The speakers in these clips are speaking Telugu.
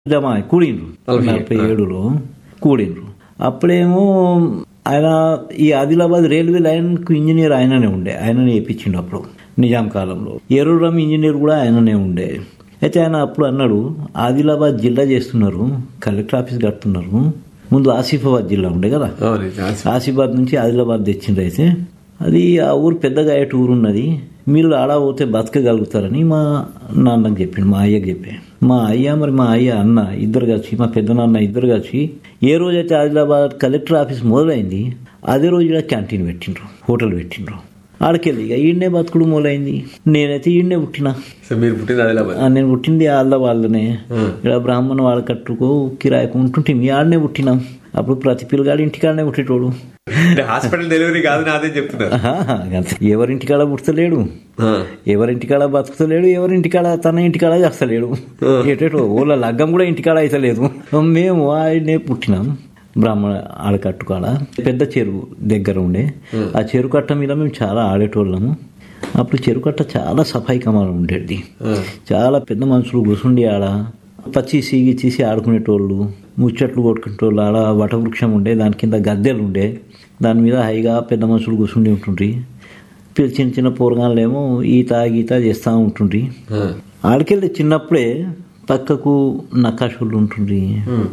జమ కూడిండ్రు నలభై నలభై ఏడులో కూడిండ్రు అప్పుడేమో ఆయన ఈ ఆదిలాబాద్ రైల్వే లైన్ కు ఇంజనీర్ ఆయననే ఉండే ఆయననే వేయించిండు అప్పుడు నిజాం కాలంలో ఎరురం ఇంజనీర్ కూడా ఆయననే ఉండే అయితే ఆయన అప్పుడు అన్నాడు ఆదిలాబాద్ జిల్లా చేస్తున్నారు కలెక్టర్ ఆఫీస్ కడుతున్నారు ముందు ఆసిఫాబాద్ జిల్లా ఉండే కదా అవును ఇది ఆసి- ఆసిఫాబాద్ నుంచి ఆదిలాబాద్ తెచ్చిండ్రు అయితే అది ఆ ఊరు పెద్దగా అయ్యేటి ఊరు ఉన్నది మీరు ఆడ పోతే బతకగలుగుతారని మా నాన్నకి చెప్పిండు మా అయ్యకి చెప్పి మా అయ్య మరి మా అయ్య అన్న ఇద్దరు కలిసి మా పెద్ద నాన్న ఇద్దరు కలిసి ఏ రోజైతే ఆదిలాబాద్ కలెక్టర్ ఆఫీస్ మొదలైంది అదే రోజు ఇక్కడ క్యాంటీన్ పెట్టిండ్రు హోటల్ పెట్టిండ్రు ఆడికెళ్ళి ఇక ఈడనే బతుకుడు మొదలైంది నేనైతే ఈడనే పుట్టినా సో మీరు పుట్టింది ఆదిలాబాద్ ఆ, నేను పుట్టింది వాళ్ళ వాళ్ళనే ఇక్కడ బ్రాహ్మణ వాళ్ళ కట్టుకో కిరాయికు ఉంటుంటే మీ ఆడనే పుట్టినాం అప్పుడు ప్రతి పిల్లగాడు ఇంటికాడనే పుట్టేటోడు అంటే హాస్పిటల్ డెలివరీ కాదు నాదే చెప్తున్నారు ఆహా, అంతే. ఎవరింటికాడ పుట్టలేడు ఆ. ఎవరింటికాడ బతుకుతలేడు ఎవరింటికాడ తన ఇంటికాడ చేస్తలేడు ఎటేటో ఓళ్ళ లగ్గం కూడా ఇంటికాడ అయితలేదు మేము ఆయనే పుట్టినాం బ్రాహ్మణ ఆడకట్టు కాడ పెద్ద చెరువు దగ్గర ఉండే ఆ చెరువు కట్ట మీద మేము చాలా ఆడేటోళ్ళము అప్పుడు చెరువు కట్ట చాలా సఫాయి కమాలు ఉండేది చాలా పెద్ద మనుషులు కూసుండి ఆడ పచ్చి సీగి తీసి ఆడుకునేటోళ్ళు ముచ్చట్లు కొట్టుకునేటోళ్ళు ఆడ వటవృక్షం ఉండే దాని కింద గద్దెలు ఉండే దాని మీద హైగా పెద్ద మనుషులు కూర్చుండి ఉంటుండ్రి పిల్ల- చిన్న చిన్న పోరగాళ్ళేమో ఈత గీత చేస్తూ ఉంటుండ్రి ఆ. ఆడికెళ్ళి చిన్నప్పుడే పక్కకు నకాషులు ఉంటుండ్రి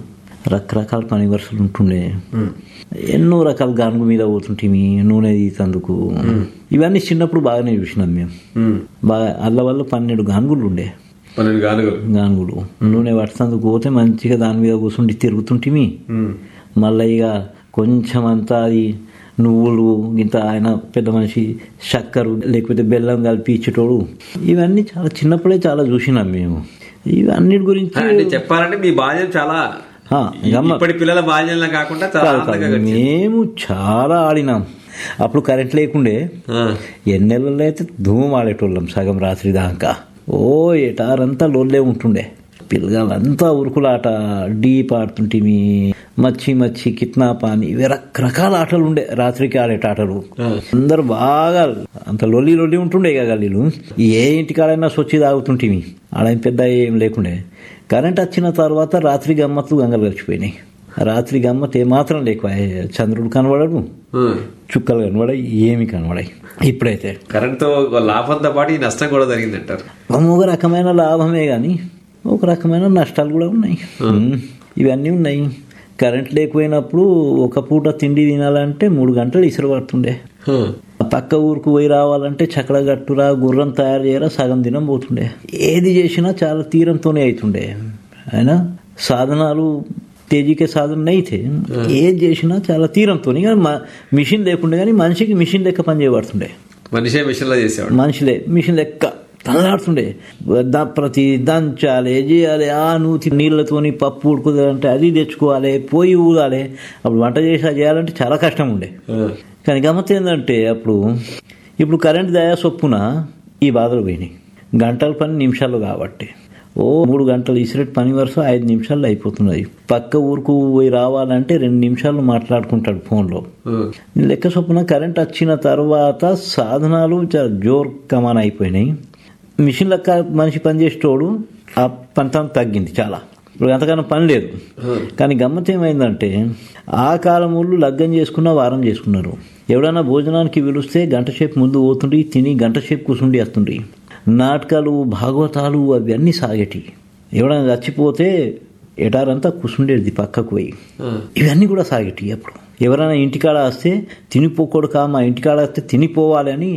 రకరకాల పని వరుసలు ఉంటుండే ఎన్నో రకాల గానుగు మీద పోతుంటిమి నూనె తీతందుకు ఇవన్నీ చిన్నప్పుడు బాగానే చూసినాం మేము ఉమ్. బాగా అల్ల వల్ల పన్నెండు గానుగులు ఉండే పన్నెండు గానుగలు గానుగులు నూనె పడుతుందుకు పోతే మంచిగా దాని మీద కూర్చుండి తిరుగుతుంటిమి ఉమ్. మళ్ళీ ఇక కొంచెం అంతా అది నువ్వులు ఇంత ఆయన పెద్ద మనిషి చక్కెర లేకపోతే బెల్లం కలిపి ఇచ్చేటోడు ఇవన్నీ చాలా చిన్నప్పుడే చాలా చూసినాం మేము ఇవన్నిటి గురించి అంటే చెప్పాలంటే మీ బాల్యం చాలా ఆ, గమ్మ- ఇప్పటి పిల్లల బాల్యంలా కాకుండా చాలా కాదు, కాదు. ఆనందంగా గడిచింది. మేము చాలా ఆడినాం అప్పుడు కరెంట్ లేకుండే ఆ. ఎన్నెలలో అయితే ధూమ్ ఆడేటోళ్ళం సగం రాత్రి దాకా ఓ ఎటారంతా లోల్లే ఉంటుండే పిల్లగాళ్ళంతా ఉరుకులాట డీప్ ఆడుతుంటిమి మచ్చి మచ్చి కిత్నాప్ అని ఇవి రకరకాల ఆటలు ఉండే రాత్రికి ఆడేట ఆటలు అందరు బాగా అంత లొల్లి లొల్లి ఉంటుండే ఇక గల్లీలు ఏ ఇంటికాడైనా సొచ్చి తాగుతుంటిమి ఆడ పెద్ద ఏం లేకుండే కరెంట్ వచ్చిన తర్వాత రాత్రి గమ్మత్తు గంగలు గడిచిపోయినాయి రాత్రి గమ్మత్ ఏమాత్రం లేకపోయే చంద్రుడు కనబడడు ఉమ్. చుక్కలు కనబడాయి ఏమి కనబడాయి ఇప్పుడైతే కరెంట్ తో ఒక లాభంతో పాటు ఈ నష్టం కూడా జరిగిందంటారు ఒక రకమైన లాభమే కానీ ఒక రకమైన నష్టాలు కూడా ఉన్నాయి ఉమ్, ఇవన్నీ ఉన్నాయి కరెంట్ లేకపోయినప్పుడు ఒక పూట తిండి తినాలంటే మూడు గంటలు ఇసురు పడుతుండే ఉమ్. పక్క ఊరుకు పోయి రావాలంటే చక్ర గట్టురా గుర్రం తయారు చేయరా సగం దినం పోతుండే ఏది చేసినా చాలా తీరంతోనే అవుతుండే అయినా సాధనాలు తేజీకే సాధన అయితే ఏది చేసినా చాలా తీరంతో మిషన్ లేకుండే కానీ మనిషికి మిషన్ లెక్క పని చేయబడుతుండే మనిషే మిషన్ లో చేసేవాడు మనిషిలే మిషన్ లెక్క తలలాడుతుండే దా ప్రతి దంచాలి చేయాలి ఆ నూతి నీళ్ళతోని పప్పు ఉడుకుదంటే అది తెచ్చుకోవాలి పోయి ఊదాలి అప్పుడు వంట చేసి అది చేయాలంటే చాలా కష్టం ఉండే ఉమ్. కానీ గమ్మత్ ఏంటంటే అప్పుడు ఇప్పుడు కరెంట్ దయా చొప్పున ఈ బాధలు పోయినాయి గంటల పని నిమిషాలు కాబట్టి ఓ మూడు గంటలు ఇసిరెట్ పని వరుస ఐదు నిమిషాల్లో అయిపోతున్నది పక్క ఊరుకు పోయి రావాలంటే రెండు నిమిషాలు మాట్లాడుకుంటాడు ఫోన్లో ఉమ్. లెక్క చొప్పున కరెంట్ వచ్చిన తర్వాత సాధనాలు చాలా జోర్ కమాన్ అయిపోయినాయి మిషన్ లెక్క మనిషి పని చేసేటోడు ఆ పంతం తగ్గింది చాలా ఇప్పుడు అంతకన్నా పని లేదు కానీ గమ్మత్ ఏమైందంటే ఆ కాలం వాళ్ళు లగ్గం చేసుకున్న వారం చేసుకున్నారు ఎవడన్నా భోజనానికి పిలిస్తే గంట సేపు ముందు పోతుండ్రి తిని గంట సేపు కూర్చుండి వస్తుండ్రి నాటకాలు భాగవతాలు అవన్నీ సాగేటి ఎవడన్నా చచ్చిపోతే ఎటారంతా కూర్చుండేది పక్కకు పోయి ఉమ్. ఇవన్నీ కూడా సాగేటి అప్పుడు ఎవరైనా ఇంటికాడ వస్తే తినిపోకూడక మా ఇంటికాడ వస్తే తినిపోవాలి అని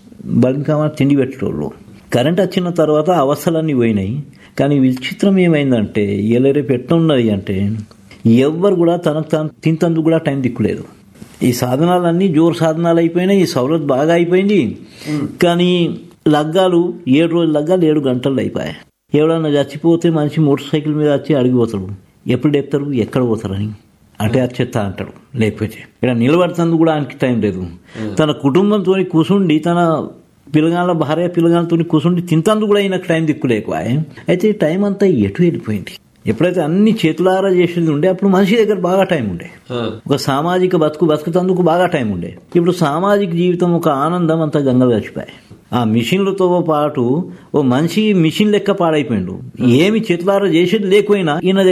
బలికామ తిండి పెట్టేటోళ్ళు కరెంట్ వచ్చిన తర్వాత అవస్థలన్నీ పోయినాయి కానీ విచిత్రం ఏమైందంటే ఇలా రేపు ఎట్లున్నది అంటే ఎవ్వరు కూడా తనకు తాను తింతందుకు కూడా టైం దిక్కులేదు ఈ సాధనాలన్నీ జోరు సాధనాలు అయిపోయినాయి ఈ సౌలత్ బాగా అయిపోయింది కానీ లగ్గాలు ఏడు రోజుల లగ్గాలు ఏడు గంటలు అయిపోయాయి ఎవడన్నా చచ్చిపోతే మనిషి మోటార్ సైకిల్ మీద వచ్చి అడిగిపోతాడు ఎప్పుడు లేపుతారు ఎక్కడ పోతారని అటే వచ్చేస్తా అంటాడు లేకపోతే ఇక్కడ నిలబడుతుంది కూడా ఆయనకి టైం లేదు తన కుటుంబంతో కూసుండి తన పిల్లగాళ్ళ భార్య పిల్లగాళ్ళతో కూసుండి తింతందుకు కూడా ఈయనకు టైం దిక్కు లేకపోయా అయితే ఈ టైం అంతా ఎటు వెళ్ళిపోయింది ఎప్పుడైతే అన్ని చేతులారా చేసేది ఉండే అప్పుడు మనిషి దగ్గర బాగా టైం ఉండే ఉమ్. ఒక సామాజిక బతుకు బతుకుతందుకు బాగా టైం ఉండే ఇప్పుడు సామాజిక జీవితం ఒక ఆనందం అంతా గంగలు గడిచిపోయాయి ఆ మిషన్లతో పాటు ఓ మనిషి మిషన్ లెక్క పాడైపోయిండు ఏమి చేతులారా చేసేది లేకపోయినా ఈయన